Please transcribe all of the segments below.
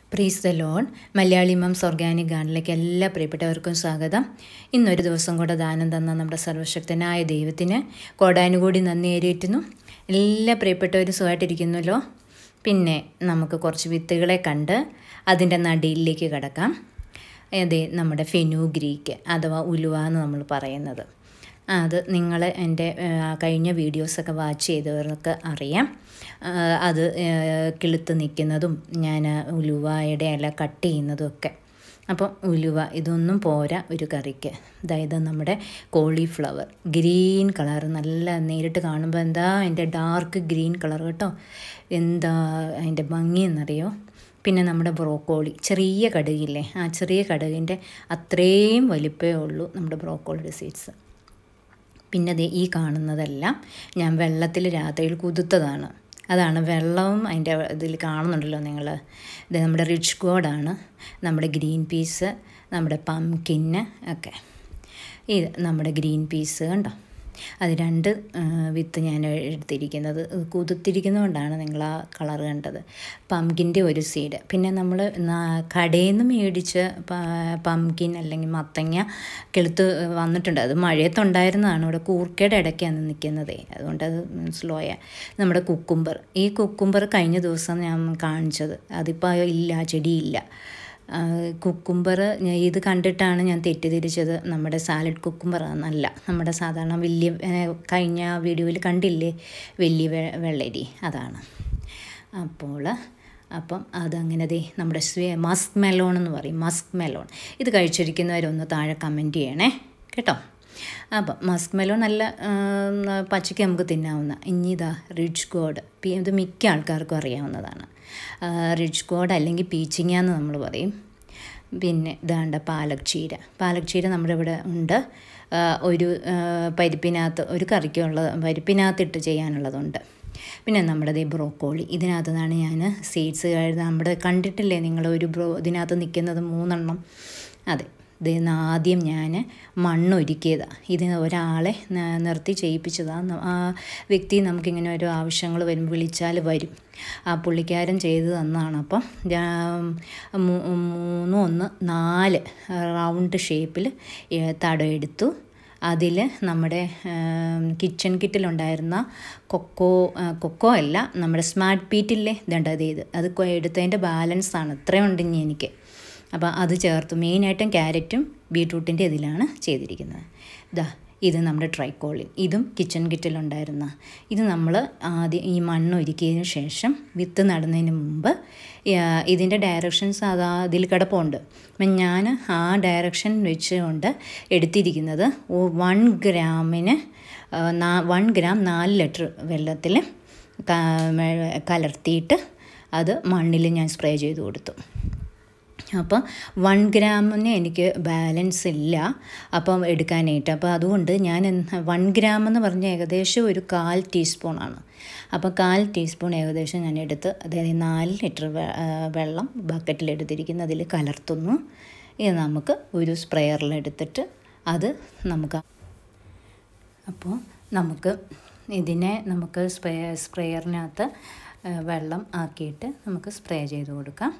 പ്രീസ് the lawn Malayali mums organic ഗാർഡനിലേക്ക് എല്ലാ പ്രിയപ്പെട്ടവർക്കും സ്വാഗതം ഇന്നൊരു ദിവസം കൂടെ ദാനം തന്ന നമ്മുടെ സർവശക്തനായ ദൈവത്തിന് കോടാനുകൂടി നന്ദി ഏറിയിട്ടുന്നു എല്ലാ പ്രിയപ്പെട്ടവരും സുഖമായിട്ടിരിക്കുന്നല്ലോ പിന്നെ നമുക്ക് കുറച്ച് വിത്തുകളെ കണ്ട് അതിൻ്റെ നടിയിലേക്ക് കിടക്കാം അതെ നമ്മുടെ ഫെനുഗ്രീക്ക് അഥവാ ഉലുവ എന്ന് നമ്മൾ പറയുന്നത് അത് നിങ്ങൾ എൻ്റെ കഴിഞ്ഞ വീഡിയോസൊക്കെ വാച്ച് ചെയ്തവർക്ക് അറിയാം അത് കിളുത്ത് നിൽക്കുന്നതും ഞാൻ ഉലുവയുടെ ഇല കട്ട് ചെയ്യുന്നതും ഒക്കെ അപ്പം ഉലുവ ഇതൊന്നും പോരാ ഒരു കറിക്ക് അതായത് നമ്മുടെ കോളിഫ്ലവർ ഗ്രീൻ കളർ നല്ല നേരിട്ട് കാണുമ്പോൾ എന്താ അതിൻ്റെ ഡാർക്ക് ഗ്രീൻ കളർ കേട്ടോ എന്താ അതിൻ്റെ ഭംഗിയെന്നറിയോ പിന്നെ നമ്മുടെ ബ്രോക്കോളി ചെറിയ കടുകില്ലേ ആ ചെറിയ കടുകിൻ്റെ അത്രയും വലിപ്പമേ ഉള്ളൂ നമ്മുടെ ബ്രോക്കോളിയുടെ സീഡ്സ് പിന്നെ ദേ ഈ കാണുന്നതെല്ലാം ഞാൻ വെള്ളത്തിൽ രാത്രിയിൽ കുതിർത്തതാണ് അതാണ് വെള്ളവും അതിൻ്റെ ഇതിൽ കാണുന്നുണ്ടല്ലോ നിങ്ങൾ ഇത് നമ്മുടെ റിച്ച് ഗോഡാണ് നമ്മുടെ ഗ്രീൻ പീസ് നമ്മുടെ പംകിന്ന് ഒക്കെ ഇത് നമ്മുടെ ഗ്രീൻ പീസ് കണ്ടോ അത് രണ്ട് വിത്ത് ഞാൻ എടുത്തിരിക്കുന്നത് കുതിർത്തിരിക്കുന്നതുകൊണ്ടാണ് നിങ്ങൾ ആ കളർ കണ്ടത് പംകിൻ്റെ ഒരു സീഡ് പിന്നെ നമ്മൾ കടയിൽ നിന്ന് മേടിച്ച് പംകിൻ അല്ലെങ്കിൽ മത്തങ്ങ കെളുത്ത് വന്നിട്ടുണ്ട് അത് മഴയത്തുണ്ടായിരുന്നതാണ് ഇവിടെ കൂർക്കയുടെ ഇടയ്ക്കാണ് നിൽക്കുന്നത് അതുകൊണ്ട് അത് സ്ലോയ നമ്മുടെ കുക്കുംബർ ഈ കുക്കുംബർ കഴിഞ്ഞ ദിവസം ഞാൻ കാണിച്ചത് അതിപ്പോൾ ഇല്ല ചെടിയില്ല കുക്കുംബർ ഇത് കണ്ടിട്ടാണ് ഞാൻ തെറ്റിദ്ധരിച്ചത് നമ്മുടെ സാലഡ് കുക്കുംബർ ആണെന്നല്ല നമ്മുടെ സാധാരണ വലിയ കഴിഞ്ഞ വീഡിയോയിൽ കണ്ടില്ലേ വലിയ വെള്ളരി അതാണ് അപ്പോൾ അപ്പം അതങ്ങനെ ദേ നമ്മുടെ മസ്ക് മെലോൺ എന്ന് പറയും മസ്ക് മെലോൺ ഇത് കഴിച്ചിരിക്കുന്നവരൊന്ന് താഴെ കമൻറ്റ് ചെയ്യണേ കേട്ടോ അപ്പം മസ്ക് മെലോൺ നല്ല പച്ചയ്ക്ക് നമുക്ക് തിന്നാവുന്ന ഇനി ഇതാ റിച്ച് ഗോഡ് ഇത് മിക്ക ആൾക്കാർക്കും അറിയാവുന്നതാണ് റിച്ച് ഗോഡ് അല്ലെങ്കിൽ പീച്ചിങ്ങ എന്ന് നമ്മൾ പറയും പിന്നെ ഇതാണ്ട പാലക് ചീര പാലക് ചീര നമ്മുടെ ഇവിടെ ഉണ്ട് ഒരു പരിപ്പിനകത്ത് ഒരു കറിക്കുള്ളത് പരിപ്പിനകത്തിട്ട് ചെയ്യാനുള്ളതുണ്ട് പിന്നെ നമ്മുടെ ഈ ബ്രോക്കോളി ഇതിനകത്ത് നിന്നാണ് ഞാൻ സീഡ്സ് നമ്മുടെ കണ്ടിട്ടില്ലേ നിങ്ങൾ ഒരു ബ്രോ ഇതിനകത്ത് നിൽക്കുന്നത് മൂന്നെണ്ണം അതെ ഇതിന്ന് ആദ്യം ഞാൻ മണ്ണൊരുക്കിയതാണ് ഇതിന് ഒരാളെ നിർത്തി ചെയ്യിപ്പിച്ചതാണ് ആ വ്യക്തി നമുക്കിങ്ങനെ ഓരോ ആവശ്യങ്ങൾ വരും വിളിച്ചാൽ വരും ആ പുള്ളിക്കാരൻ ചെയ്ത് തന്നാണ് അപ്പം മൂന്നും ഒന്ന് നാല് റൗണ്ട് ഷേപ്പിൽ തടം എടുത്തു അതിൽ നമ്മുടെ കിച്ചൺ കിറ്റിലുണ്ടായിരുന്ന കൊക്കോ കൊക്കോ അല്ല നമ്മുടെ സ്മാർട്ട് പീറ്റില്ലേ ഇതുണ്ട് അത് ചെയ്ത് അത് എടുത്തതിൻ്റെ ബാലൻസ് ആണ് ഇത്രയും ഉണ്ട് ഇനി എനിക്ക് അപ്പോൾ അത് ചേർത്തു മെയിനായിട്ടും ക്യാരറ്റും ബീട്രൂട്ടിൻ്റെ ഇതിലാണ് ചെയ്തിരിക്കുന്നത് ഇതാ ഇത് നമ്മുടെ ട്രൈക്കോളിൻ ഇതും കിച്ചൺ കിറ്റിലുണ്ടായിരുന്ന ഇത് നമ്മൾ ആദ്യം ഈ മണ്ണ് ഒരുക്കിയതിന് ശേഷം വിത്ത് നടുന്നതിന് മുമ്പ് ഇതിൻ്റെ ഡയറക്ഷൻസ് അത് അതിൽ കിടപ്പുണ്ട് അപ്പം ഞാൻ ആ ഡയറക്ഷൻ വെച്ചുകൊണ്ട് എടുത്തിരിക്കുന്നത് വൺ ഗ്രാമിന് വൺ ഗ്രാം നാല് ലിറ്റർ വെള്ളത്തിൽ കലർത്തിയിട്ട് അത് മണ്ണിൽ ഞാൻ സ്പ്രേ ചെയ്ത് കൊടുത്തു അപ്പം വൺ ഗ്രാമിന് എനിക്ക് ബാലൻസ് ഇല്ല അപ്പം എടുക്കാനായിട്ട് അപ്പോൾ അതുകൊണ്ട് ഞാൻ വൺ ഗ്രാം എന്ന് പറഞ്ഞാൽ ഏകദേശം ഒരു കാൽ ടീസ്പൂണാണ് അപ്പോൾ കാൽ ടീസ്പൂൺ ഏകദേശം ഞാൻ എടുത്ത് അതായത് നാല് ലിറ്റർ വെള്ളം ബക്കറ്റിൽ എടുത്തിരിക്കുന്ന അതിൽ കലർത്തുന്നു ഇത് നമുക്ക് ഒരു സ്പ്രെയറിൽ എടുത്തിട്ട് അത് നമുക്ക് അപ്പോൾ നമുക്ക് ഇതിനെ നമുക്ക് സ്പ്രേ സ്പ്രെയറിനകത്ത് വെള്ളം ആക്കിയിട്ട് നമുക്ക് സ്പ്രേ ചെയ്ത് കൊടുക്കാം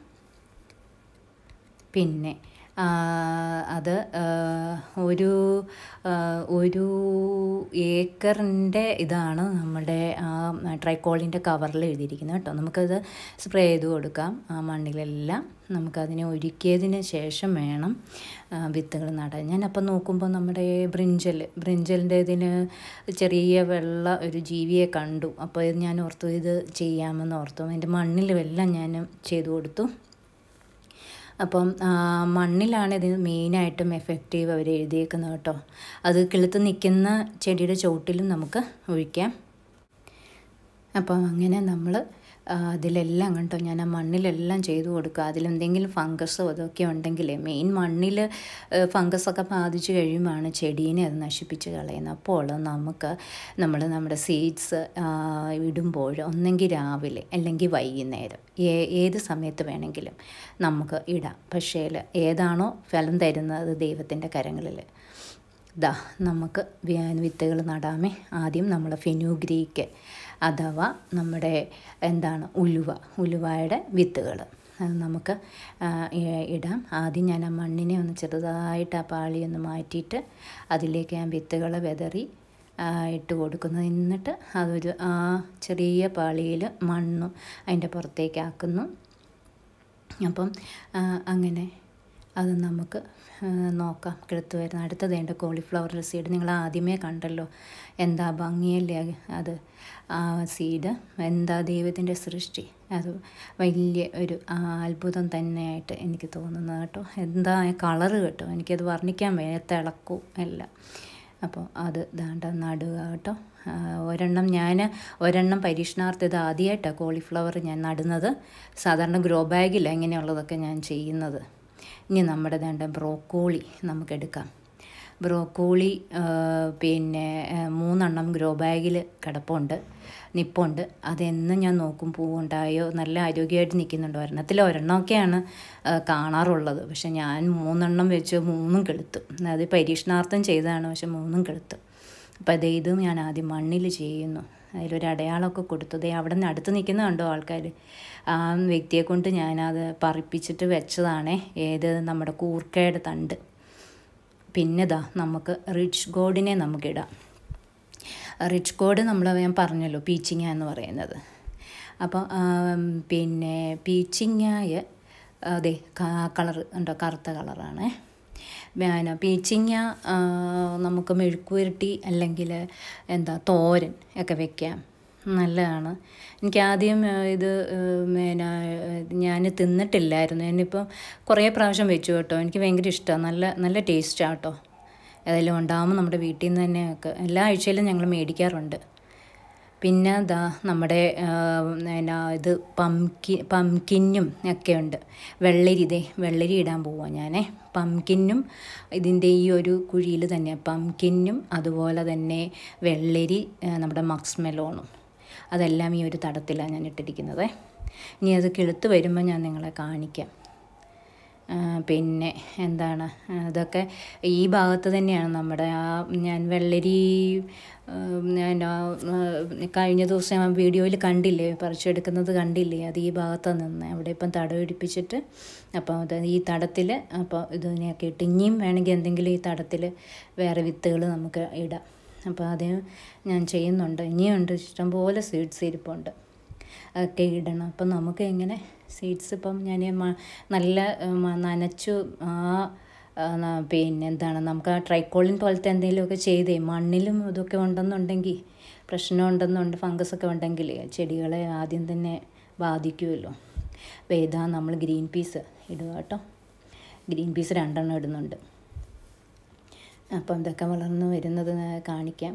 പിന്നെ അത് ഒരു ഒരു ഏക്കറിൻ്റെ ഇതാണ് നമ്മുടെ ആ ട്രൈക്കോളിൻ്റെ കവറിൽ എഴുതിയിരിക്കുന്നത് കേട്ടോ നമുക്കത് സ്പ്രേ ചെയ്ത് കൊടുക്കാം ആ മണ്ണിലെല്ലാം നമുക്കതിനെ ഒരുക്കിയതിന് ശേഷം വേണം വിത്തുകൾ നടാൻ ഞാൻ അപ്പം നോക്കുമ്പോൾ നമ്മുടെ ബ്രിഞ്ചൽ ബ്രിഞ്ചലിൻ്റെ ഇതിന് ചെറിയ വെള്ള ഒരു ജീവിയെ കണ്ടു അപ്പോൾ ഇത് ഞാൻ ഓർത്തു ഇത് ചെയ്യാമെന്ന് ഓർത്തു അതിൻ്റെ മണ്ണിലും എല്ലാം ഞാൻ ചെയ്തു കൊടുത്തു അപ്പം മണ്ണിലാണ് ഇതിന് മെയിനായിട്ടും എഫക്റ്റീവ് അവർ എഴുതിയേക്കുന്നത് കേട്ടോ അത് കിളുത്ത് നിൽക്കുന്ന ചെടിയുടെ ചോട്ടിലും നമുക്ക് ഒഴിക്കാം അപ്പം അങ്ങനെ നമ്മൾ അതിലെല്ലാം കണ്ടോ ഞാൻ ആ മണ്ണിലെല്ലാം ചെയ്തു കൊടുക്കുക അതിലെന്തെങ്കിലും ഫംഗസോ അതൊക്കെ ഉണ്ടെങ്കിൽ മെയിൻ മണ്ണിൽ ഫംഗസൊക്കെ ബാധിച്ചു കഴിയുമ്പോഴാണ് ചെടീനെ അത് നശിപ്പിച്ച് കളയുന്നത് അപ്പോൾ നമുക്ക് നമ്മൾ നമ്മുടെ സീഡ്സ് ഇടുമ്പോൾ ഒന്നെങ്കിൽ രാവിലെ അല്ലെങ്കിൽ വൈകുന്നേരം ഏത് സമയത്ത് വേണമെങ്കിലും നമുക്ക് ഇടാം പക്ഷേ ഏതാണോ ഫലം തരുന്നത് ദൈവത്തിൻ്റെ കരങ്ങളിൽ ദാ നമുക്ക് വിത്തുകൾ നടാമേ ആദ്യം നമ്മൾ ഫെനുഗ്രീക്ക് അഥവാ നമ്മുടെ എന്താണ് ഉലുവ ഉലുവയുടെ വിത്തുകൾ അത് നമുക്ക് ആ, ഇ- ഇടാം ആദ്യം ഞാൻ ആ മണ്ണിനെ ഒന്ന് ചെറുതായിട്ട് ആ പാളി ഒന്ന് മാറ്റിയിട്ട് അതിലേക്ക് ഞാൻ വിത്തുകൾ വിതറി ആ, ഇട്ട് കൊടുക്കുന്നു എന്നിട്ട് അതൊരു ആ ചെറിയ പാളിയിൽ മണ്ണും അതിൻ്റെ പുറത്തേക്ക് ആക്കുന്നു അപ്പം ആ, അങ്ങനെ അത് നമുക്ക് ആ, നോക്കാം കിളുത്ത് വരുന്ന അടുത്തത് എൻ്റെ കോളിഫ്ലവർ സീഡ് നിങ്ങൾ ആദ്യമേ കണ്ടല്ലോ എന്താ ഭംഗിയല്ലേ അത് ആ സീഡ് എന്താ ദൈവത്തിൻ്റെ സൃഷ്ടി അത് വലിയ ഒരു ആ, അത്ഭുതം തന്നെയായിട്ട് എനിക്ക് തോന്നുന്നത് കേട്ടോ എന്താ കളറ് കേട്ടോ എനിക്കത് വർണ്ണിക്കാൻ വയ്യ തിളക്കും എല്ലാം അപ്പോൾ അത് ദാണ്ട നടുക കേട്ടോ ആ, ഒരെണ്ണം ഞാൻ ഒരെണ്ണം പരീക്ഷണാർത്ഥം ഇത് ആദ്യമായിട്ടാണ് കോളിഫ്ലവർ ഞാൻ നടുന്നത് സാധാരണ ഗ്രോ ബാഗില്ല ഇങ്ങനെയുള്ളതൊക്കെ ഞാൻ ചെയ്യുന്നത് ഇനി നമ്മുടെ ദാണ്ട ബ്രോക്കോളി നമുക്കെടുക്കാം ബ്രോക്കോളി ആ, പിന്നെ ആ, മൂന്നെണ്ണം ഗ്രോ ബാഗിൽ കിടപ്പുണ്ട് നിപ്പുണ്ട് അതെന്നും ഞാൻ നോക്കും പൂവുണ്ടായോ നല്ല ആരോഗ്യമായിട്ട് നിൽക്കുന്നുണ്ട് ഒരെണ്ണത്തിൽ ഒരെണ്ണമൊക്കെയാണ് ആ, കാണാറുള്ളത് പക്ഷെ ഞാൻ മൂന്നെണ്ണം വെച്ച് മൂന്നും കെളുത്തു അത് പരീക്ഷണാർത്ഥം ചെയ്തതാണ് പക്ഷെ മൂന്നും കെളുത്തു അപ്പോൾ അത് ഇതും ഞാൻ ആദ്യം മണ്ണിൽ ചെയ്യുന്നു അതിലൊരു അടയാളമൊക്കെ കൊടുത്തു ദേ അവിടെ നിന്ന് അടുത്ത് നിൽക്കുന്ന കണ്ടോ ആൾക്കാർ ആ വ്യക്തിയെ കൊണ്ട് ഞാനത് പറിപ്പിച്ചിട്ട് വെച്ചതാണേ ഏത് നമ്മുടെ കൂർക്കയുടെ തണ്ട് പിന്നെ ദാ നമുക്ക് റിച്ച് ഗോഡിനെ നമുക്കിടാം റിച്ച് കോഡ് നമ്മൾ ഞാൻ പറഞ്ഞല്ലോ പീച്ചിങ്ങ എന്ന് പറയുന്നത് അപ്പോൾ ആം, പിന്നെ പീച്ചിങ്ങായ അതെ കളർ ഉണ്ടോ കറുത്ത കളറാണ് പിന്നെ പീച്ചിങ്ങ ആ, നമുക്ക് മെഴുക്കുവരട്ടി അല്ലെങ്കിൽ എന്താ തോരൻ ഒക്കെ വെക്കാം നല്ലതാണ് എനിക്ക് ആദ്യം ആ, ഇത് ആ, പിന്നെ ഞാൻ തിന്നിട്ടില്ലായിരുന്നു ഞാനിപ്പോൾ കുറേ പ്രാവശ്യം വെച്ചു കേട്ടോ എനിക്ക് ഭയങ്കര ഇഷ്ടമാണ് നല്ല നല്ല ടേസ്റ്റാണ് കേട്ടോ ഏതായാലും ഉണ്ടാകുമ്പോൾ നമ്മുടെ വീട്ടിൽ നിന്ന് തന്നെ ഒക്കെ എല്ലാ ആഴ്ചയിലും ഞങ്ങൾ മേടിക്കാറുണ്ട് പിന്നെ ദാ നമ്മുടെ ആ, എന്നാ ഇത് പംകി പംകിന്നും ഒക്കെ ഉണ്ട് വെള്ളരി ഇതേ വെള്ളരി ഇടാൻ പോവാം ഞാനേ പംകിന്നും ഇതിൻ്റെ ഈ ഒരു കുഴിയിൽ തന്നെ പംകിന്നും അതുപോലെ തന്നെ വെള്ളരി ആ, നമ്മുടെ മക്സ് മെലോണും അതെല്ലാം ഈ ഒരു തടത്തിലാണ് ഞാൻ ഇട്ടിരിക്കുന്നത് ഇനി അത് കിളുത്ത് വരുമ്പോൾ ഞാൻ നിങ്ങളെ കാണിക്കാം ആ, പിന്നെ എന്താണ് ആ, ഇതൊക്കെ ഈ ഭാഗത്ത് തന്നെയാണ് നമ്മുടെ ആ ഞാൻ വെള്ളരി ആ, ഞാൻ ആ, ആ, കഴിഞ്ഞ ദിവസം ഞാൻ വീഡിയോയിൽ കണ്ടില്ലേ പറിച്ചെടുക്കുന്നത് കണ്ടില്ലേ അത് ഈ ഭാഗത്താണ് നിന്ന് അവിടെ ഇപ്പം തടം ഇടിപ്പിച്ചിട്ട് അപ്പോൾ അത് ഈ തടത്തിൽ അപ്പോൾ ഇതിനെയൊക്കെ ഇട്ട് ഇനിയും വേണമെങ്കിൽ എന്തെങ്കിലും ഈ തടത്തിൽ വേറെ വിത്തുകൾ നമുക്ക് ഇടാം അപ്പോൾ അത് ഞാൻ ചെയ്യുന്നുണ്ട് ഇനിയുണ്ട് ഇഷ്ടംപോലെ സീഡ്സ് ഇരിപ്പുണ്ട് ഒക്കെ ഇടണം അപ്പം നമുക്ക് ഇങ്ങനെ സീഡ്സ് ഇപ്പം ഞാൻ മ- നല്ല ഉം, നനച്ചു ആ ആ, ന- പിന്നെ എന്താണ് നമുക്ക് ആ ട്രൈക്കോളിൻ പോലത്തെ എന്തെങ്കിലുമൊക്കെ ചെയ്തേ മണ്ണിലും ഇതൊക്കെ ഉണ്ടെന്നുണ്ടെങ്കിൽ പ്രശ്നം ഉണ്ടെന്നുണ്ട് ഫംഗസ് ഒക്കെ ഉണ്ടെങ്കിൽ ചെടികളെ ആദ്യം തന്നെ ബാധിക്കുമല്ലോ അപ്പോൾ ഇതാ നമ്മൾ ഗ്രീൻ പീസ് ഇടുക കേട്ടോ ഗ്രീൻ പീസ് രണ്ടെണ്ണം ഇടുന്നുണ്ട് അപ്പം ഇതൊക്കെ വളർന്ന് വരുന്നത് കാണിക്കാം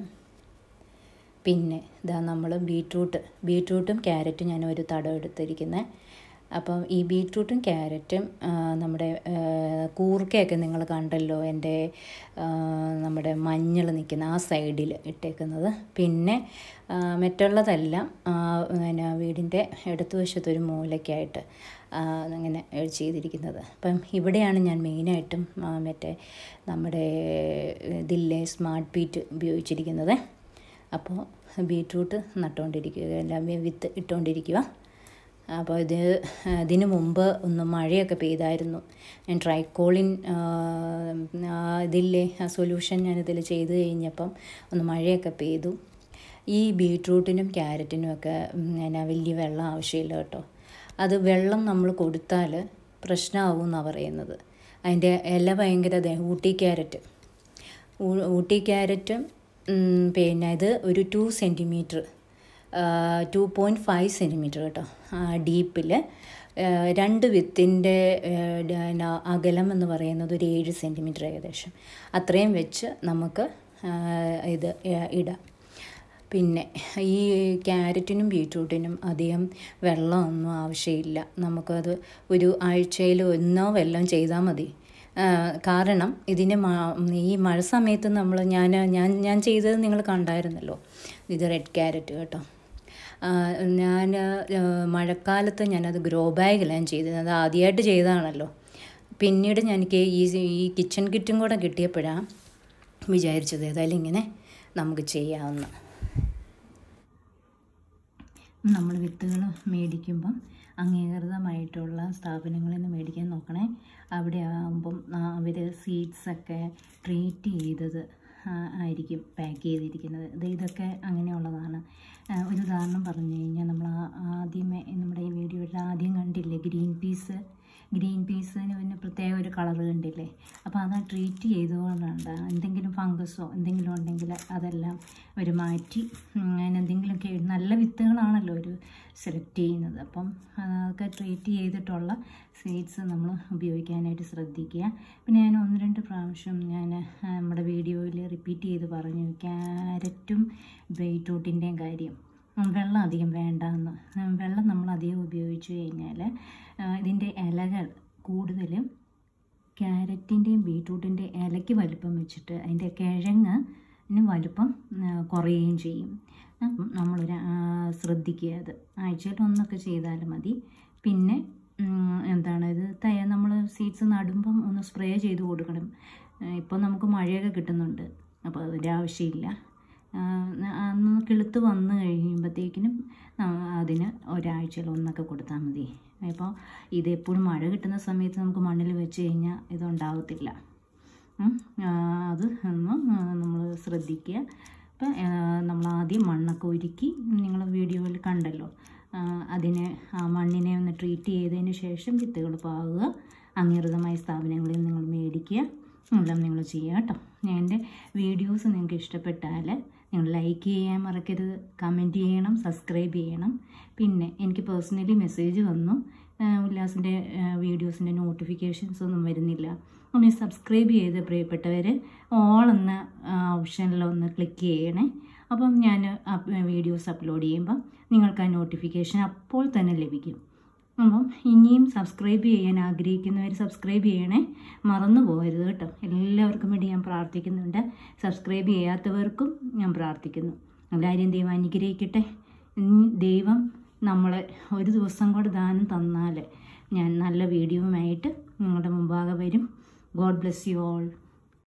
പിന്നെ ഇതാ നമ്മൾ ബീട്രൂട്ട് ബീട്രൂട്ടും ക്യാരറ്റും ഞാൻ ഒരു തടം എടുത്തിരിക്കുന്നത് അപ്പം ഈ ബീട്രൂട്ടും ക്യാരറ്റും ആ, നമ്മുടെ ആ, കൂർക്കയൊക്കെ നിങ്ങൾ കണ്ടല്ലോ എൻ്റെ ആ, നമ്മുടെ മഞ്ഞൾ നിൽക്കുന്ന ആ സൈഡിൽ ഇട്ടേക്കുന്നത് പിന്നെ ആ, മറ്റുള്ളതെല്ലാം ആ, പിന്നെ വീടിൻ്റെ ഇടതുവശത്ത് ഒരു മൂലയ്ക്കായിട്ട് ആ, അങ്ങനെ ചെയ്തിരിക്കുന്നത് അപ്പം ഇവിടെയാണ് ഞാൻ മെയിനായിട്ടും ആ, മറ്റേ നമ്മുടെ ഇതില്ലേ സ്മാർട്ട് ബീറ്റ് ഉപയോഗിച്ചിരിക്കുന്നത് അപ്പോൾ ബീട്രൂട്ട് നട്ടുകൊണ്ടിരിക്കുക എല്ലാം വിത്ത് ഇട്ടുകൊണ്ടിരിക്കുക അപ്പോൾ ഇത് ഇതിന് മുമ്പ് ഒന്ന് മഴയൊക്കെ പെയ്തായിരുന്നു ഞാൻ ട്രൈക്കോളിൻ ആ, ആ ഇതില്ലേ ആ സൊല്യൂഷൻ ഞാനിതിൽ ചെയ്ത് കഴിഞ്ഞപ്പം ഒന്ന് മഴയൊക്കെ പെയ്തു ഈ ബീട്രൂട്ടിനും ക്യാരറ്റിനും ഒക്കെ പിന്നെ വലിയ വെള്ളം ആവശ്യമില്ല കേട്ടോ അത് വെള്ളം നമ്മൾ കൊടുത്താൽ പ്രശ്നമാവും എന്നാണ് പറയുന്നത് അതിൻ്റെ ഇല ഭയങ്കര ദേ ഊട്ടി ക്യാരറ്റ് ഊ- ഊട്ടി ക്യാരറ്റും ഉം, പിന്നെ ഇത് ഒരു two centimetre two point five centimetre കേട്ടോ ഡീപ്പിൽ രണ്ട് വിത്തിൻ്റെ അകലം എന്ന് പറയുന്നത് ഒരു ഏഴ് സെൻറ്റിമീറ്റർ ഏകദേശം അത്രയും വെച്ച് നമുക്ക് ആ, ഇത് ഏ- ഇടാം പിന്നെ ഈ ക്യാരറ്റിനും ബീട്രൂട്ടിനും അധികം വെള്ളമൊന്നും ആവശ്യമില്ല നമുക്കത് ഒരു ആഴ്ചയിൽ ഒന്നോ വെല്ലം ചെയ്താൽ മതി ആ, കാരണം ഇതിന് മ- ഈ മഴ സമയത്ത് നമ്മൾ ഞാൻ ഞാൻ ഞാൻ ചെയ്തത് നിങ്ങൾ കണ്ടായിരുന്നല്ലോ ഇത് റെഡ് ക്യാരറ്റ് കേട്ടോ ആ, ഞാൻ ആ, മഴക്കാലത്ത് ഞാനത് ഗ്രോ ബാഗിലാണ് ചെയ്തത് അത് ആദ്യമായിട്ട് ചെയ്തതാണല്ലോ പിന്നീട് ഞാൻ എനിക്ക് ഈ ഈ കിച്ചൺ കിറ്റും കൂടെ കിട്ടിയപ്പോഴാണ് വിചാരിച്ചത് ഏതായാലും ഇങ്ങനെ നമുക്ക് ചെയ്യാവുന്ന നമ്മൾ വിത്തുകൾ മേടിക്കുമ്പം അംഗീകൃതമായിട്ടുള്ള സ്ഥാപനങ്ങളിൽ നിന്ന് മേടിക്കാൻ നോക്കണേ അവിടെ ആകുമ്പം അവർ സീഡ്സൊക്കെ ട്രീറ്റ് ചെയ്തത് ആ, ആയിരിക്കും പാക്ക് ചെയ്തിരിക്കുന്നത് ഇത് ഇതൊക്കെ അങ്ങനെയുള്ളതാണ് ആ, ഒരു ഉദാഹരണം പറഞ്ഞു കഴിഞ്ഞാൽ നമ്മൾ ആ- ആദ്യമേ നമ്മുടെ ഈ വീഡിയോയിൽ ആദ്യം കണ്ടില്ലേ ഗ്രീൻ പീസ് ഗ്രീൻ പീസിന് പിന്നെ പ്രത്യേക ഒരു കളർ കണ്ടില്ലേ അപ്പോൾ അത് ട്രീറ്റ് ചെയ്തുകൊണ്ടുണ്ട് എന്തെങ്കിലും ഫംഗസോ എന്തെങ്കിലും ഉണ്ടെങ്കിൽ അതെല്ലാം അവർ മാറ്റി ഉം, അങ്ങനെ എന്തെങ്കിലുമൊക്കെ നല്ല വിത്തുകളാണല്ലോ ഒരു സെലക്ട് ചെയ്യുന്നത് അപ്പം അതൊക്കെ ട്രീറ്റ് ചെയ്തിട്ടുള്ള സീഡ്സ് നമ്മൾ ഉപയോഗിക്കാനായിട്ട് ശ്രദ്ധിക്കുക പിന്നെ ഞാൻ ഒന്ന് രണ്ട് പ്രാവശ്യം ഞാൻ ആ, നമ്മുടെ വീഡിയോയിൽ റിപ്പീറ്റ് ചെയ്ത് പറഞ്ഞു ക്യാരറ്റും ബീറ്റ്റൂട്ടിൻ്റെയും കാര്യം ഉം, വെള്ളം അധികം വേണ്ടെന്ന് ഉം, വെള്ളം നമ്മൾ അധികം ഉപയോഗിച്ച് കഴിഞ്ഞാൽ ഇതിൻ്റെ ഇലകൾ കൂടുതലും ക്യാരറ്റിൻ്റെയും ബീട്രൂട്ടിൻ്റെ ഇലയ്ക്ക് വലിപ്പം വെച്ചിട്ട് അതിൻ്റെ കിഴങ്ങ് ന് വലിപ്പം ആ, കുറയുകയും ചെയ്യും അപ്പം നമ്മളൊരു ആ, ശ്രദ്ധിക്കുക അത് ആഴ്ചയിൽ ഒന്നൊക്കെ ചെയ്താൽ മതി പിന്നെ ഉം, എന്താണ് ഇത് തയ്യ നമ്മൾ സീഡ്സ് നടുമ്പം ഒന്ന് സ്പ്രേ ചെയ്ത് കൊടുക്കണം ഇപ്പോൾ നമുക്ക് മഴയൊക്കെ കിട്ടുന്നുണ്ട് അപ്പോൾ അതിൻ്റെ ആവശ്യമില്ല ആ, അന്ന് കിളുത്ത് വന്ന് കഴിയുമ്പോഴത്തേക്കിനും അതിന് ഒരാഴ്ചയിൽ ഒന്നൊക്കെ കൊടുത്താൽ മതി അപ്പോൾ ഇത് എപ്പോഴും മഴ കിട്ടുന്ന സമയത്ത് നമുക്ക് മണ്ണിൽ വെച്ച് കഴിഞ്ഞാൽ ഇതുണ്ടാകത്തില്ല ഉം. ആ, അത് ഒന്ന് നമ്മൾ ശ്രദ്ധിക്കുക അപ്പം നമ്മൾ ആദ്യം മണ്ണൊക്കെ ഒരുക്കി നിങ്ങൾ വീഡിയോയിൽ കണ്ടല്ലോ ആ, അതിനെ ആ മണ്ണിനെ ഒന്ന് ട്രീറ്റ് ചെയ്തതിന് ശേഷം വിത്തുകൾ പാകുക അംഗീകൃതമായ സ്ഥാപനങ്ങളിൽ നിങ്ങൾ മേടിക്കുക എല്ലാം നിങ്ങൾ ചെയ്യുക കേട്ടോ ഞാൻ എൻ്റെ വീഡിയോസ് നിങ്ങൾക്ക് ഇഷ്ടപ്പെട്ടാൽ നിങ്ങൾ ലൈക്ക് ചെയ്യാൻ മറക്കരുത് കമൻറ്റ് ചെയ്യണം സബ്സ്ക്രൈബ് ചെയ്യണം പിന്നെ എനിക്ക് പേഴ്സണലി മെസ്സേജ് വന്നു ആ, ഉല്ലാസിൻ്റെ വീഡിയോസിൻ്റെ നോട്ടിഫിക്കേഷൻസ് ഒന്നും വരുന്നില്ല ഒന്ന് സബ്സ്ക്രൈബ് ചെയ്ത് പ്രിയപ്പെട്ടവർ ഓൾ എന്ന ഓപ്ഷനിൽ ഒന്ന് ക്ലിക്ക് ചെയ്യണേ അപ്പം ഞാൻ വീഡിയോസ് അപ്ലോഡ് ചെയ്യുമ്പോൾ നിങ്ങൾക്ക് ആ നോട്ടിഫിക്കേഷൻ അപ്പോൾ തന്നെ ലഭിക്കും അപ്പം ഇനിയും സബ്സ്ക്രൈബ് ചെയ്യാൻ ആഗ്രഹിക്കുന്നവർ സബ്സ്ക്രൈബ് ചെയ്യണേ മറന്നു പോകരുത് കേട്ടോ എല്ലാവർക്കും വേണ്ടി ഞാൻ പ്രാർത്ഥിക്കുന്നുണ്ട് സബ്സ്ക്രൈബ് ചെയ്യാത്തവർക്കും ഞാൻ പ്രാർത്ഥിക്കുന്നു എല്ലാവരെയും ദൈവം അനുഗ്രഹിക്കട്ടെ ഇനി ദൈവം നമ്മളെ ഒരു ദിവസം കൂടെ ദാനം തന്നാൽ ഞാൻ നല്ല വീഡിയോയുമായിട്ട് നിങ്ങളുടെ മുമ്പാകെ വരും ഗോഡ് ബ്ലെസ് യു ഓൾ